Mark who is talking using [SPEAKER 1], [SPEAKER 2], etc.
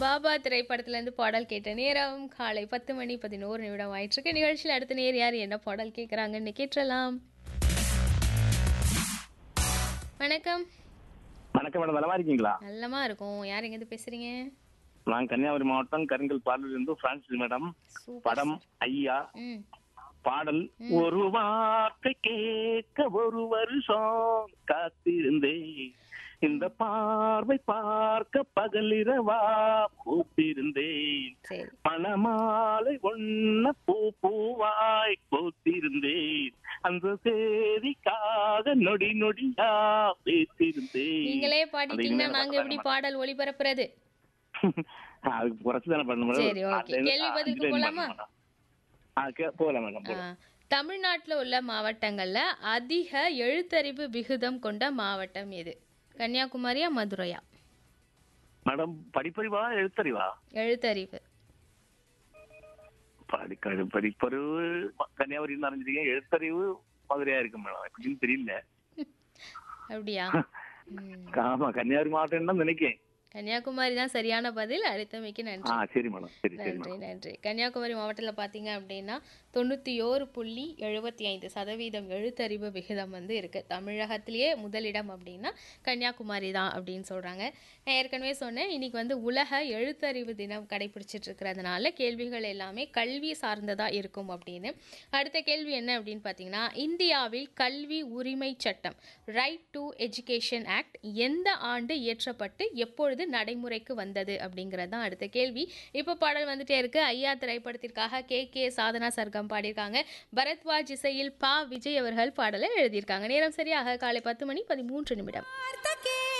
[SPEAKER 1] பாபா திரைப்படத்திலேருந்து பாடல் கேட்ட நேரம் காலை பத்து மணி பதினோரு நிமிடம் ஆயிட்டிருக்கு நிகழ்ச்சியில் அடுத்த நேர் யார் என்ன பாடல் கேட்குறாங்கன்னு கேட்டலாம் வணக்கம்
[SPEAKER 2] வணக்கம் மேடம் நலமா இருக்கீங்களா
[SPEAKER 1] நல்லமா இருக்கும் யார் எங்கேருந்து பேசுறீங்க
[SPEAKER 2] நான் கன்னியாகுமரி மாவட்டம் கருங்கல் பாடலில் இருந்து பிரான்சிஸ் மேடம்
[SPEAKER 1] சூப்பர்
[SPEAKER 2] படம் ஐயா
[SPEAKER 1] ம்
[SPEAKER 2] பாடல் ஒரு வார்த்தை கேட்க ஒரு வருஷம் காத்திருந்தேன் இந்த பார்வை பார்க்க பகலிரவா பூத்திருந்தேன்
[SPEAKER 1] சரி
[SPEAKER 2] பணமாலை ஒன்ன பூ பூவாய் பூத்திருந்தேன் அந்த சேதிக்காக நொடி நொடியா பேசியிருந்தேன்
[SPEAKER 1] நீங்களே
[SPEAKER 2] அந்த
[SPEAKER 1] பாடிட்டீங்கன்னா
[SPEAKER 2] இனிமையான
[SPEAKER 1] நாங்க எப்படி பாடல் ஒளிபரப்புறது
[SPEAKER 2] அதுக்கு குறைச்சு தானே பண்ண முடியும்
[SPEAKER 1] சரி, okay. கேள்வி பதிலுக்கு போலாமா?
[SPEAKER 2] ஆ கே- போகலாம் மேடம்
[SPEAKER 1] ஆ,
[SPEAKER 2] போகலாம்.
[SPEAKER 1] தமிழ்நாட்டுல உள்ள மாவட்டங்கள்ல அதிக எழுத்தறிவு விகிதம் கொண்ட மாவட்டம் எது கன்னியாகுமரியா மதுரையா
[SPEAKER 2] மேடம் படிப்பறிவா எழுத்தறிவா
[SPEAKER 1] எழுத்தறிவு
[SPEAKER 2] படிக்க படிப்பறிவு கன்னியாகுமரி அறிஞ்சிருக்கேன் எழுத்தறிவு மதுரையா இருக்கு மேடம் எப்படின்னு தெரியல
[SPEAKER 1] அப்படியா ம்.
[SPEAKER 2] ஆமா கன்னியாகுமரி மாவட்டம் தான் நினைக்கேன்
[SPEAKER 1] கன்னியாகுமரி தான் சரியான பதில் அளித்தமைக்கு நன்றி
[SPEAKER 2] ஆ சரி மேடம் சரி சரி
[SPEAKER 1] நன்றி
[SPEAKER 2] மேடம்
[SPEAKER 1] நன்றி கன்னியாகுமரி மாவட்டத்தில் பார்த்தீங்க அப்படின்னா தொண்ணூற்றி ஓரு புள்ளி எழுபத்தி ஐந்து சதவீதம் எழுத்தறிவு விகிதம் வந்து இருக்குது தமிழகத்திலேயே முதலிடம் அப்படின்னா கன்னியாகுமரி தான் அப்படின்னு சொல்கிறாங்க நான் ஏற்கனவே சொன்னேன் இன்னைக்கு வந்து உலக எழுத்தறிவு தினம் கடைபிடிச்சிட்டு இருக்கிறதுனால கேள்விகள் எல்லாமே கல்வி சார்ந்ததாக இருக்கும் அப்படின்னு அடுத்த கேள்வி என்ன அப்படின்னு பார்த்தீங்கன்னா இந்தியாவில் கல்வி உரிமை சட்டம் ரைட் டு எஜுகேஷன் ஆக்ட் எந்த ஆண்டு இயற்றப்பட்டு எப்பொழுது நடைமுறைக்கு வந்தது அப்படிங்கிறது தான் அடுத்த கேள்வி இப்போ பாடல் வந்துட்டே இருக்கு ஐயா திரைப்படத்திற்காக கே கே சாதனா சர்க்கம் பாடியிருக்காங்க பரத்வாஜ் இசையில் பா விஜய் அவர்கள் பாடலை எழுதியிருக்காங்க நேரம் சரியாக காலை பத்து மணி பதிமூன்று நிமிடம்